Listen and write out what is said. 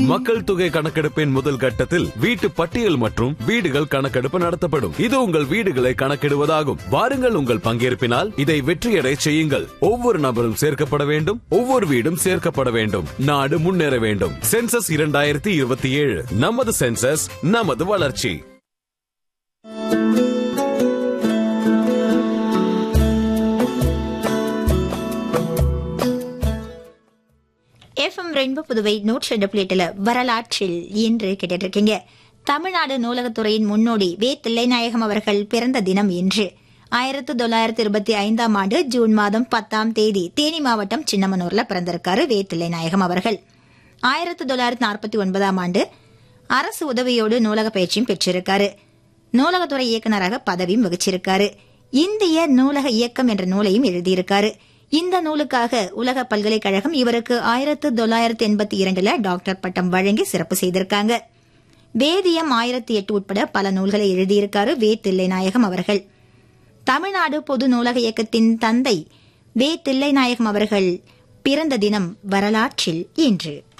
மக்கள் தொகை கணக்கெடுப்பின் முதல் கட்டத்தில் வீட்டு பட்டியல் மற்றும் வீடுகள் கணக்கெடுப்பு நடத்தப்படும் இது உங்கள் வீடுகளை கணக்கிடுவதாகும் வாருங்கள் உங்கள் பங்கேற்பினால் இதை வெற்றியடை செய்யுங்கள் ஒவ்வொரு நபரும் சேர்க்கப்பட வேண்டும் ஒவ்வொரு வீடும் சேர்க்கப்பட வேண்டும் நாடு முன்னேற வேண்டும் சென்சஸ் இரண்டாயிரத்தி இருபத்தி ஏழு நமது சென்சஸ் நமது வளர்ச்சி எஃப்எம் ரெயின்போ புதுவை நூற்றி ரெண்டு பிளேட்டில் வரலாற்றில் இன்று கேட்டுட்டு இருக்கீங்க தமிழ்நாடு நூலகத்துறையின் முன்னோடி வே தில்லைநாயகம் அவர்கள் பிறந்த தினம் இன்று ஆயிரத்தி தொள்ளாயிரத்தி இருபத்தி ஐந்தாம் ஆண்டு ஜூன் மாதம் பத்தாம் தேதி தேனி மாவட்டம் சின்னமனூர்ல பிறந்திருக்காரு வே தில்லைநாயகம் அவர்கள் ஆயிரத்தி தொள்ளாயிரத்தி நாற்பத்தி ஒன்பதாம் ஆண்டு அரசு உதவியோடு நூலக பயிற்சியும் பெற்றிருக்காரு நூலகத்துறை இயக்குநராக பதவியும் வகிச்சிருக்காரு இந்திய நூலக இயக்கம் என்ற நூலையும் எழுதியிருக்காரு இந்த நூலுக்காக உலக பல்கலைக்கழகம் இவருக்கு ஆயிரத்து தொள்ளாயிரத்து எண்பத்தி இரண்டுல டாக்டர் பட்டம் வழங்கி சிறப்பு செய்திருக்காங்க வேதியம் ஆயிரத்தி எட்டு உட்பட பல நூல்களை எழுதியிருக்காரு வே தில்லைநாயகம் அவர்கள் தமிழ்நாடு பொது நூலக இயக்கத்தின் தந்தை வே தில்லைநாயகம் அவர்கள் பிறந்த தினம் வரலாற்றில் இன்று